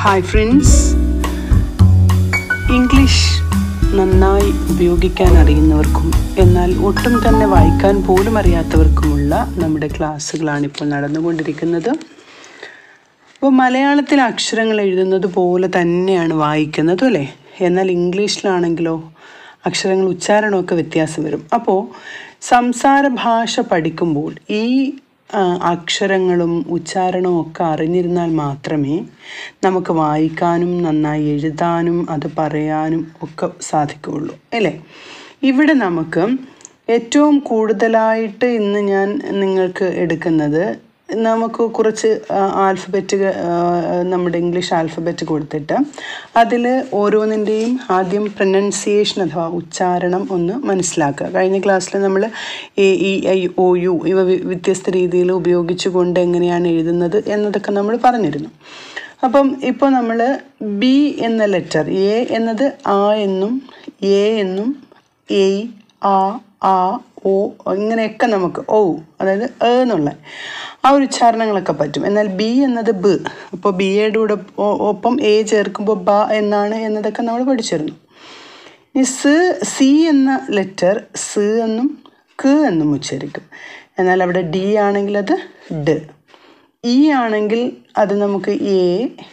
hi friends English നന്നായി ഉപയോഗിക്കാൻ അറിയുന്നവർക്കും എന്നാൽ ഒട്ടും തന്നെ വായിക്കാൻ പോലും അറിയാത്തവർക്കുമുള്ള നമ്മുടെ ക്ലാസ്സുകളാണ് ഇപ്പോൾ നടന്നുകൊണ്ടിരിക്കുന്നത് അപ്പോൾ മലയാളത്തിൽ അക്ഷരങ്ങൾ എഴുതുന്നത് പോലെ തന്നെയാണ് വായിക്കുന്നത് അല്ലേ എന്നാൽ ഇംഗ്ലീഷിലാണെങ്കിലോ അക്ഷരങ്ങൾ ഉച്ചാരണമൊക്കെ വ്യത്യാസം വരും അപ്പോൾ സംസാര ഭാഷ പഠിക്കുമ്പോൾ ഈ ആ, അക്ഷരങ്ങളും ഉച്ചാരണവും ഒക്കെ അറിഞ്ഞിരുന്നാൽ മാത്രമേ നമുക്ക് വായിക്കാനും നന്നായി എഴുതാനും അത് പറയാനും ഒക്കെ സാധിക്കുകയുള്ളൂ അല്ലേ ഇവിടെ നമുക്ക് ഏറ്റവും കൂടുതലായിട്ട് ഇന്ന് ഞാൻ നിങ്ങൾക്ക് എടുക്കുന്നത് നമുക്ക് കുറച്ച് ആൽഫബറ്റ് നമ്മുടെ ഇംഗ്ലീഷ് ആൽഫബറ്റ് കൊടുത്തിട്ട് അതിൽ ഓരോന്നിൻ്റെയും ആദ്യം പ്രൊനൗൺസിയേഷൻ അഥവാ ഉച്ചാരണം ഒന്ന് മനസ്സിലാക്കുക കഴിഞ്ഞ ക്ലാസ്സിൽ നമ്മൾ A E I O U ഇവ വി- വ്യത്യസ്ത രീതിയിൽ ഉപയോഗിച്ചുകൊണ്ട് എങ്ങനെയാണ് എഴുതുന്നത് എന്നതൊക്കെ നമ്മൾ പറഞ്ഞിരുന്നു അപ്പം ഇപ്പോൾ നമ്മൾ ബി എന്ന ലെറ്റർ എ എന്നത് ആ എന്നും എ എന്നും എ ആ ആ ഓ ഇങ്ങനെയൊക്കെ നമുക്ക് ഓ അതായത് എ എന്നുള്ള ആ ഒരു ഉച്ചാരണങ്ങളൊക്കെ പറ്റും എന്നാൽ ബി എന്നത് ബ് അപ്പോൾ ബി എയുടെ കൂടെ ഒ- ഒപ്പം എ ചേർക്കുമ്പോൾ ബ എന്നാണ് എന്നതൊക്കെ നമ്മൾ പഠിച്ചിരുന്നു ഈ സ് സി എന്ന ലെറ്റർ സ് എന്നും ക എന്നും ഉച്ചരിക്കും എന്നാൽ അവിടെ ഡി ആണെങ്കിൽ അത് ഡ് ഇ ആണെങ്കിൽ അത് നമുക്ക് എ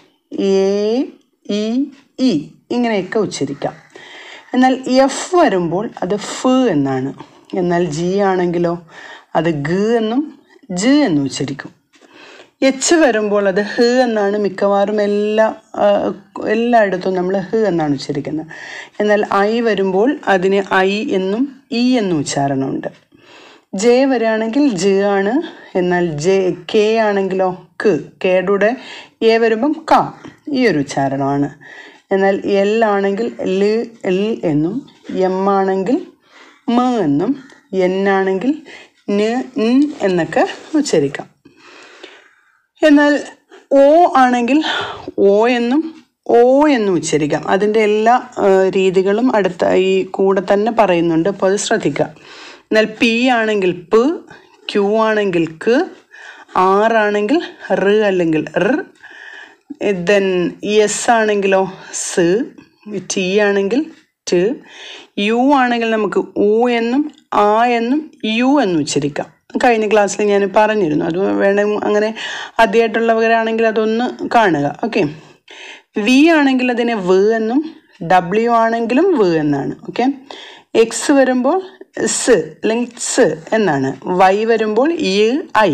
എ ഇ ഇ ഇങ്ങനെയൊക്കെ ഉച്ചരിക്കാം എന്നാൽ എഫ് വരുമ്പോൾ അത് ഫ് എന്നാണ് എന്നാൽ ജി ആണെങ്കിലോ അത് ഗ എന്നും ജ് എന്നും ഉച്ചരിക്കും എച്ച് വരുമ്പോൾ അത് ഹ് എന്നാണ് മിക്കവാറും എല്ലാ ആ, എല്ലായിടത്തും നമ്മൾ ഹ് എന്നാണ് ഉച്ചരിക്കുന്നത് എന്നാൽ ഐ വരുമ്പോൾ അതിന് ഐ എന്നും ഇ എന്നും ഉച്ചാരണമുണ്ട് ജെ വരികയാണെങ്കിൽ ജ് ആണ് എന്നാൽ ജെ കെ ആണെങ്കിലോ ക് കേയുടെ എ വരുമ്പം ക ഈ ഒരു ഉച്ചാരണമാണ് എന്നാൽ എൽ ആണെങ്കിൽ ല് എൽ എന്നും എം ആണെങ്കിൽ മ എന്നും എൻ ആണെങ്കിൽ ന് ൻ എന്നൊക്കെ ഉച്ചരിക്കാം എന്നാൽ ഓ ആണെങ്കിൽ ഓ എന്നും ഓ എന്നും ഉച്ചരിക്കാം അതിൻ്റെ എല്ലാ ആ, രീതികളും അടുത്ത ഈ കൂടെ തന്നെ പറയുന്നുണ്ട് അപ്പോൾ അത് ശ്രദ്ധിക്കുക എന്നാൽ പി ആണെങ്കിൽ പ് ക്യൂ ആണെങ്കിൽ ക് ആർ ആണെങ്കിൽ റ് അല്ലെങ്കിൽ ർ ദെൻ എസ് ആണെങ്കിലോ സ് ടി ആണെങ്കിൽ ട് യു ആണെങ്കിൽ നമുക്ക് ഉ എന്നും ആ എന്നും യു എന്നും ഉച്ചരിക്കാം കഴിഞ്ഞ ക്ലാസ്സിൽ ഞാൻ പറഞ്ഞിരുന്നു അത് വേണം അങ്ങനെ ആദ്യമായിട്ടുള്ളവരാണെങ്കിൽ അതൊന്ന് കാണുക ഓക്കെ വി ആണെങ്കിൽ അതിനെ വ് എന്നും ഡബ്ല്യു ആണെങ്കിലും വ് എന്നാണ് ഓക്കെ എക്സ് വരുമ്പോൾ സ് അല്ലെങ്കിൽ സ് എന്നാണ് വൈ വരുമ്പോൾ ഇ ഐ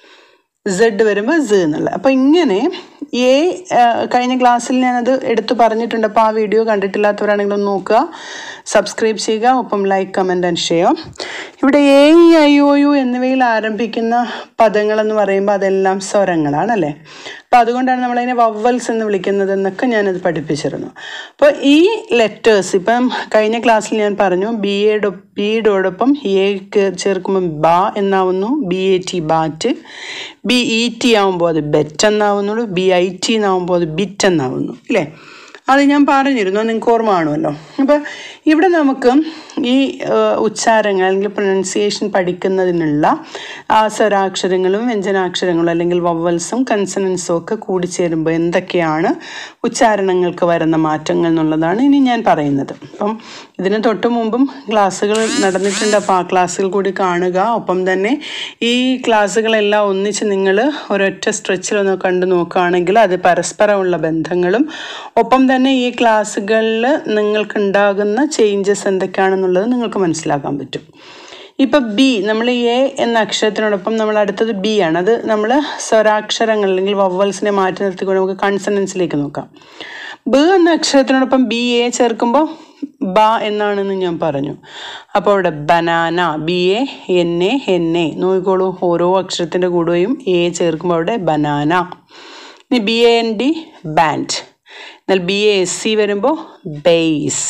സെഡ് വരുമ്പോൾ സ എന്നുള്ള അപ്പോൾ ഇങ്ങനെ എ കഴിഞ്ഞ ക്ലാസ്സിൽ ഞാനത് എടുത്തു പറഞ്ഞിട്ടുണ്ട് അപ്പോൾ ആ വീഡിയോ കണ്ടിട്ടില്ലാത്തവരാണെങ്കിൽ ഒന്ന് നോക്കുക സബ്സ്ക്രൈബ് ചെയ്യുക ഒപ്പം ലൈക്ക് കമൻറ്റ് ആൻഡ് ഷെയർ ഇവിടെ A E I O U എന്നിവയിൽ ആരംഭിക്കുന്ന പദങ്ങളെന്ന് പറയുമ്പോൾ അതെല്ലാം സ്വരങ്ങളാണ് അല്ലേ അപ്പോൾ അതുകൊണ്ടാണ് നമ്മളതിനെ വവ്വൽസ് എന്ന് വിളിക്കുന്നത് എന്നൊക്കെ ഞാനത് പഠിപ്പിച്ചിരുന്നു അപ്പോൾ ഈ ലെറ്റേഴ്സ് ഇപ്പം കഴിഞ്ഞ ക്ലാസ്സിൽ ഞാൻ പറഞ്ഞു ബി എയുടെ ബിയോടൊപ്പം എ ചേർക്കുമ്പോൾ ബ എന്നാവുന്നു B A T bat B E T ആവുമ്പോൾ അത് ബെറ്റ് എന്നാവുന്നുള്ളൂ ബി ഐ ടി എന്നാവുമ്പോൾ അത് ബിറ്റ് എന്നാവുന്നു ഇല്ലേ അത് ഞാൻ പറഞ്ഞിരുന്നു നിങ്ങൾക്ക് ഓർമ്മ കാണുമല്ലോ അപ്പോൾ ഇവിടെ നമുക്ക് ഈ ഏഹ്, ഉച്ചാരങ്ങൾ അല്ലെങ്കിൽ പ്രൊനൗൺസിയേഷൻ പഠിക്കുന്നതിനുള്ള ആ സ്വരാക്ഷരങ്ങളും വ്യഞ്ജനാക്ഷരങ്ങളും അല്ലെങ്കിൽ വവ്വൽസും കൺസണൻസും ഒക്കെ കൂടിച്ചേരുമ്പോൾ എന്തൊക്കെയാണ് ഉച്ചാരണങ്ങൾക്ക് വരുന്ന മാറ്റങ്ങൾ എന്നുള്ളതാണ് ഇനി ഞാൻ പറയുന്നത് അപ്പം ഇതിന് തൊട്ട് മുമ്പും ക്ലാസ്സുകൾ നടന്നിട്ടുണ്ട് അപ്പോൾ ആ ക്ലാസ്സുകൾ കൂടി കാണുക ഒപ്പം തന്നെ ഈ ക്ലാസ്സുകളെല്ലാം ഒന്നിച്ച് നിങ്ങൾ ഒരൊറ്റ സ്ട്രെച്ചിലൊന്ന് കണ്ടു നോക്കുകയാണെങ്കിൽ അത് പരസ്പരമുള്ള ബന്ധങ്ങളും ഒപ്പം തന്നെ ഈ ക്ലാസ്സുകളിൽ നിങ്ങൾക്കുണ്ടാകുന്ന ചേഞ്ചസ് എന്തൊക്കെയാണെന്നുള്ളത് നിങ്ങൾക്ക് മനസ്സിലാക്കാൻ പറ്റും ഇപ്പം ബി നമ്മൾ എ എന്ന അക്ഷരത്തിനോടൊപ്പം നമ്മൾ അടുത്തത് ബി ആണ് അത് നമ്മൾ സ്വരാക്ഷരങ്ങൾ അല്ലെങ്കിൽ വവ്വൽസിനെ മാറ്റി നിർത്തിക്കൊണ്ട് നമുക്ക് കൺസണൻസിലേക്ക് നോക്കാം ബ എന്ന അക്ഷരത്തിനോടൊപ്പം ബി എ ചേർക്കുമ്പോൾ ബ എന്നാണെന്ന് ഞാൻ പറഞ്ഞു അപ്പോൾ അവിടെ banana B A N A N A നോക്കിക്കോളൂ ഓരോ അക്ഷരത്തിൻ്റെ കൂടെയും എ ചേർക്കുമ്പോൾ അവിടെ ബനാന ഇനി B A N D band എന്നാൽ ബി എ എസ് സി വരുമ്പോൾ base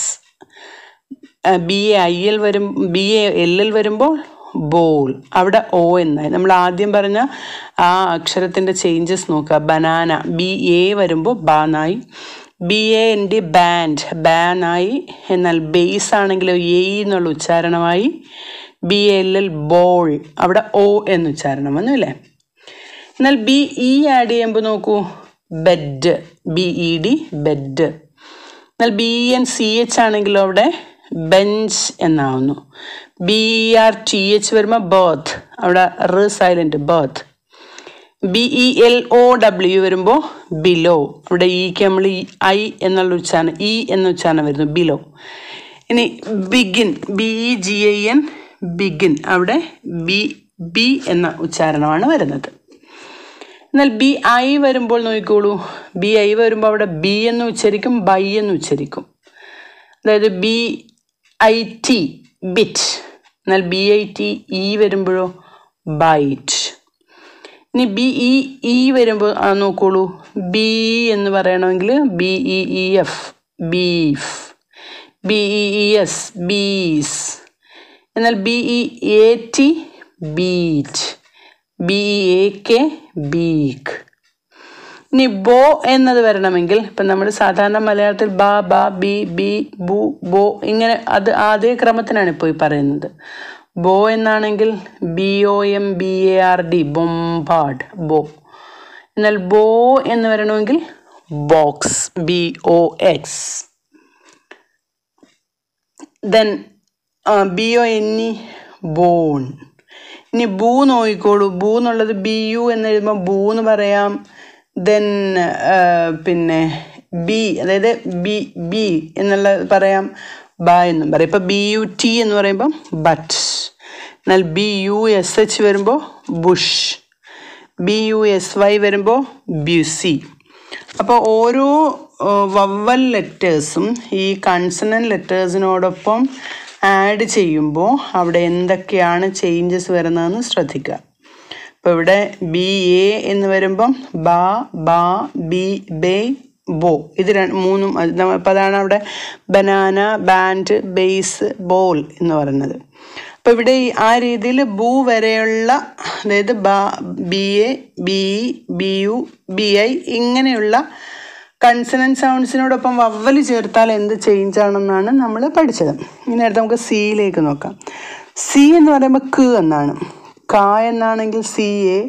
B A I L വരും ബി എ എൽ എൽ വരുമ്പോൾ ബോൾ അവിടെ ഒ എന്നായി നമ്മൾ ആദ്യം പറഞ്ഞ ആ അക്ഷരത്തിൻ്റെ ചേഞ്ചസ് നോക്കുക ബനാന ബി എ വരുമ്പോൾ ബാനായി B A N D band ബാനായി എന്നാൽ ബേസ് ആണെങ്കിലോ എ എന്നുള്ള ഉച്ചാരണമായി ബി എൽ എൽ ബോൾ അവിടെ ഒ എന്ന് ഉച്ചാരണം വന്നു അല്ലേ എന്നാൽ ബി ഇ ആഡ് ചെയ്യുമ്പോൾ നോക്കൂ bed B E D bed എന്നാൽ ബി എൻ സി എച്ച് ആണെങ്കിലോ അവിടെ ബെഞ്ച് എന്നാവുന്നു ബി ആർ ടി എച്ച് വരുമ്പോൾ ബേർത്ത് അവിടെ റ് silent birth B E L O W വരുമ്പോൾ ബിലോ അവിടെ ഇക്ക് നമ്മൾ ഈ ഐ എന്നുള്ള ഉച്ചാരണം ഇ എന്ന ഉച്ചാരണം വരുന്നു ബിലോ ഇനി begin B E G I N begin അവിടെ ബി ബി എന്ന ഉച്ചാരണമാണ് വരുന്നത് എന്നാൽ ബി ഐ വരുമ്പോൾ നോക്കിക്കോളൂ ബി ഐ വരുമ്പോൾ അവിടെ ബി എന്ന് ഉച്ചരിക്കും ബൈ എന്ന് ഉച്ചരിക്കും അതായത് ബി ഐ ടി ബിറ്റ് എന്നാൽ ബി ഐ ടി ഇ വരുമ്പോഴോ ബൈറ്റ് ഇനി ബി ഇ ഇ വരുമ്പോൾ ആ നോക്കോളൂ ബി എന്ന് പറയണമെങ്കിൽ B E E F beef B E E S bees എന്നാൽ B E A T beat B E A K beak ഇനി ബോ എന്നത് വരണമെങ്കിൽ ഇപ്പം നമ്മൾ സാധാരണ മലയാളത്തിൽ ബ ബ ബി ബി ബു ബോ ഇങ്ങനെ അത് അതേ ക്രമത്തിനാണ് ഇപ്പോൾ ഈ പറയുന്നത് ബോ എന്നാണെങ്കിൽ B O M B A R D bombard ബോ എന്നാൽ ബോ എന്ന് വരണമെങ്കിൽ box B O X then B O N E bone ഇനി ബൂ നോക്കിക്കോളൂ ബൂ എന്നുള്ളത് ബി യു എന്ന് എഴുതുമ്പോൾ ബൂ എന്ന് പറയാം ദെൻ പിന്നെ ബി അതായത് ബി ബി എന്നുള്ള പറയാം ബ എന്നും പറയാം ഇപ്പം ബി യു ടി എന്ന് പറയുമ്പം ബട്ട് എന്നാൽ ബി യു എസ് എച്ച് വരുമ്പോൾ ബുഷ് ബി യു എസ് വൈ വരുമ്പോൾ ബ്യുസി അപ്പോൾ ഓരോ വവ്വൽ ലെറ്റേഴ്സും ഈ കൺസണൻ ലെറ്റേഴ്സിനോടൊപ്പം ആഡ് ചെയ്യുമ്പോൾ അവിടെ എന്തൊക്കെയാണ് ചേഞ്ചസ് വരുന്നതെന്ന് ശ്രദ്ധിക്കുക അപ്പോൾ ഇവിടെ ബി എ എന്ന് വരുമ്പം ബ ബ ബി ബേ ബോ ഇത് രണ്ട് മൂന്നും അപ്പോൾ അതാണ് അവിടെ ബനാന ബാൻഡ് ബേസ് ബോൾ എന്ന് പറയുന്നത് അപ്പോൾ ഇവിടെ ഈ ആ രീതിയിൽ ബു വരെയുള്ള അതായത് ബ B A B E B U B I ഇങ്ങനെയുള്ള കൺസണൻ സൗണ്ട്സിനോടൊപ്പം വവ്വൽ ചേർത്താൽ എന്ത് ചേഞ്ച് ആണെന്നാണ് നമ്മൾ പഠിച്ചത് ഇനി അടുത്ത് നമുക്ക് സിയിലേക്ക് നോക്കാം സി എന്ന് പറയുമ്പോൾ ക് എന്നാണ് ക എന്നാണെങ്കിൽ സി എ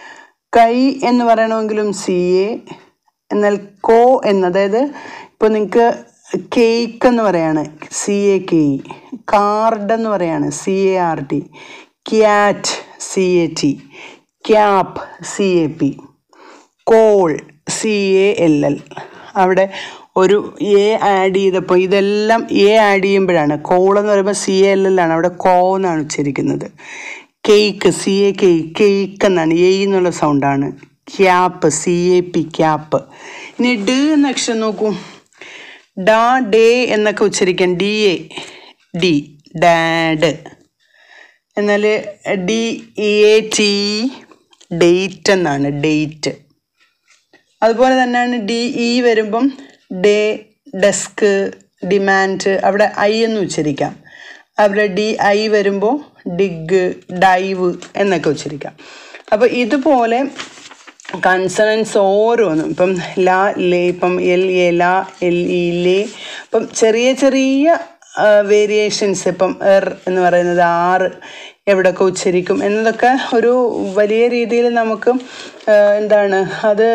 കൈ എന്ന് പറയണമെങ്കിലും സി എ എന്നാൽ കോ എന്ന് അതായത് ഇപ്പോൾ നിങ്ങൾക്ക് കേക്ക് എന്ന് പറയാണ് സി എ കെ കാർഡ് എന്ന് പറയാണ് C A R T cat C A T cap C A P call C A L L അവിടെ ഒരു എ ആഡ് ചെയ്തപ്പോൾ ഇതെല്ലാം എ ആഡ് ചെയ്യുമ്പോഴാണ് കോൾ എന്ന് പറയുമ്പോൾ സി എ എൽ എൽ ആണ് അവിടെ കോ എന്നാണ് ഉച്ചരിക്കുന്നത് cake C A K cake എന്നാണ് എ എന്നുള്ള സൗണ്ടാണ് cap C A P cap ഇനി ഡ എന്ന അക്ഷരം നോക്കൂ ഡാ ഡേ എന്നൊക്കെ ഉച്ചരിക്കാൻ ഡി എ ഡി ഡാഡ് എന്നാൽ ഡി എ ടി ഡേറ്റ് എന്നാണ് ഡേറ്റ് അതുപോലെ തന്നെയാണ് ഡി ഇ വരുമ്പം ഡേ ഡെസ്ക് ഡിമാൻഡ് അവിടെ ഐ എന്ന് ഉച്ചരിക്കാം അവിടെ ഡി ഐ വരുമ്പോൾ ഡിഗ് ഡൈവ് എന്നൊക്കെ ഉച്ചരിക്കാം അപ്പോൾ ഇതുപോലെ കൺസണൻസ് ഓരോന്നും ഇപ്പം ല ലേ ഇപ്പം എൽ എ ല എൽ ഇ ലേ ഇപ്പം ചെറിയ ചെറിയ വേരിയേഷൻസ് ഇപ്പം എർ എന്ന് പറയുന്നത് ആറ് എവിടെയൊക്കെ ഉച്ചരിക്കും എന്നതൊക്കെ ഒരു വലിയ രീതിയിൽ നമുക്ക് എന്താണ് അത്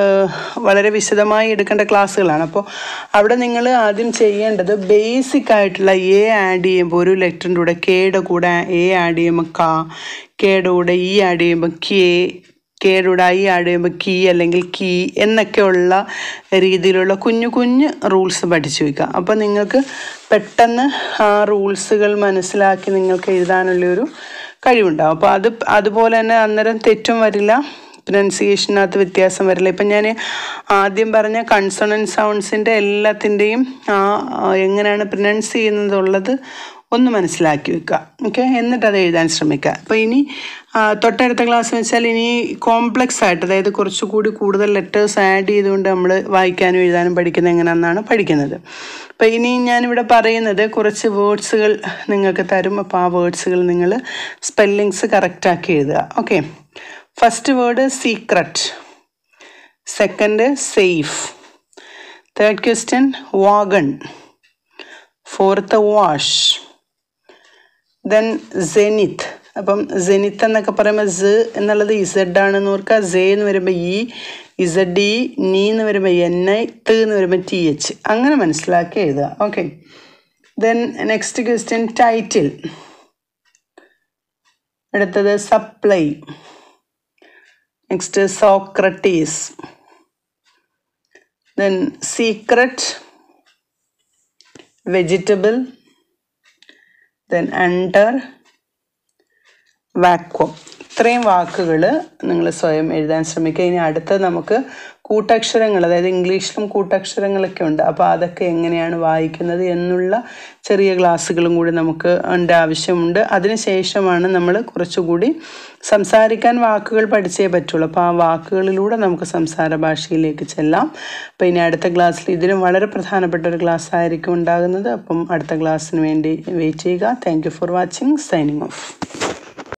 വളരെ വിശദമായി എടുക്കേണ്ട ക്ലാസ്സുകളാണ് അപ്പോൾ അവിടെ നിങ്ങൾ ആദ്യം ചെയ്യേണ്ടത് ബേസിക് ആയിട്ടുള്ള എ ആഡ് ചെയ്യുമ്പോൾ ഒരു ലെറ്ററിൻ്റെ കൂടെ കെയുടെ കൂടെ എ ആഡ് ചെയ്യുമ്പോൾ ക കെയുടെ കൂടെ ഇ ആഡ് ചെയ്യുമ്പോൾ കെ കെയുടെ ഐ ആഡ് ചെയ്യുമ്പോൾ കീ അല്ലെങ്കിൽ കീ എന്നൊക്കെയുള്ള രീതിയിലുള്ള കുഞ്ഞു കുഞ്ഞു റൂൾസ് പഠിച്ചു വയ്ക്കുക അപ്പോൾ നിങ്ങൾക്ക് പെട്ടെന്ന് ആ റൂൾസുകൾ മനസ്സിലാക്കി നിങ്ങൾക്ക് എഴുതാനുള്ളൊരു കഴിവുണ്ടാവും അപ്പോൾ അത് അതുപോലെ തന്നെ അന്നേരം തെറ്റും വരില്ല പ്രൊനൗൺസിയേഷനകത്ത് വ്യത്യാസം വരില്ല ഇപ്പം ഞാൻ ആദ്യം പറഞ്ഞ കൺസണൻ സൗണ്ട്സിൻ്റെ എല്ലാത്തിൻ്റെയും ആ എങ്ങനെയാണ് പ്രൊനൗൺസ് ചെയ്യുന്നതുള്ളത് ഒന്ന് മനസ്സിലാക്കി വെക്കുക ഓക്കെ എന്നിട്ട് അത് എഴുതാൻ ശ്രമിക്കുക അപ്പോൾ ഇനി തൊട്ടടുത്ത ക്ലാസ് വെച്ചാൽ ഇനി കോംപ്ലക്സ് ആയിട്ട് അതായത് കുറച്ചുകൂടി കൂടുതൽ ലെറ്റേഴ്സ് ആഡ് ചെയ്തുകൊണ്ട് നമ്മൾ വായിക്കാനും എഴുതാനും പഠിക്കുന്നത് എങ്ങനെയാണെന്നാണ് പഠിക്കുന്നത് അപ്പോൾ ഇനി ഞാനിവിടെ പറയുന്നത് കുറച്ച് വേർഡ്സുകൾ നിങ്ങൾക്ക് തരും അപ്പോൾ ആ വേർഡ്സുകൾ നിങ്ങൾ സ്പെല്ലിങ്സ് കറക്റ്റാക്കി എഴുതുക okay first word secret second safe third question wagon fourth wash then zenith അപ്പം ജെനിത്ത് എന്നൊക്കെ പറയുമ്പോൾ സ എന്നുള്ളത് ഇസഡ് ആണെന്ന് ഓർക്കുക സെ എന്ന് വരുമ്പോൾ ഇ ഇസഡ് ഡി നീ എന്ന് വരുമ്പോൾ എൻ ഐ ത് എന്ന് വരുമ്പോൾ ടി എച്ച് അങ്ങനെ മനസ്സിലാക്കി എഴുതുക okay then next question title അടുത്തത് supply next Socrates then secret vegetable then under vacuum ഇത്രയും വാക്കുകൾ നിങ്ങൾ സ്വയം എഴുതാൻ ശ്രമിക്കുക ഇനി അടുത്ത് നമുക്ക് കൂട്ടക്ഷരങ്ങൾ അതായത് ഇംഗ്ലീഷിലും കൂട്ടക്ഷരങ്ങളൊക്കെ ഉണ്ട് അപ്പോൾ അതൊക്കെ എങ്ങനെയാണ് വായിക്കുന്നത് എന്നുള്ള ചെറിയ ക്ലാസ്സുകളും കൂടി നമുക്ക് ഉണ്ട് ആവശ്യമുണ്ട് അതിനുശേഷമാണ് നമ്മൾ കുറച്ചുകൂടി സംസാരിക്കാൻ വാക്കുകൾ പഠിച്ചേ പറ്റുള്ളൂ അപ്പോൾ ആ വാക്കുകളിലൂടെ നമുക്ക് സംസാര ഭാഷയിലേക്ക് ചെല്ലാം അപ്പോൾ ഇനി അടുത്ത ക്ലാസ്സിൽ ഇതിനും വളരെ പ്രധാനപ്പെട്ട ഒരു ക്ലാസ് ആയിരിക്കും ഉണ്ടാകുന്നത് അപ്പം അടുത്ത ക്ലാസ്സിന് വേണ്ടി വെയിറ്റ് ചെയ്യുക thank you for watching signing of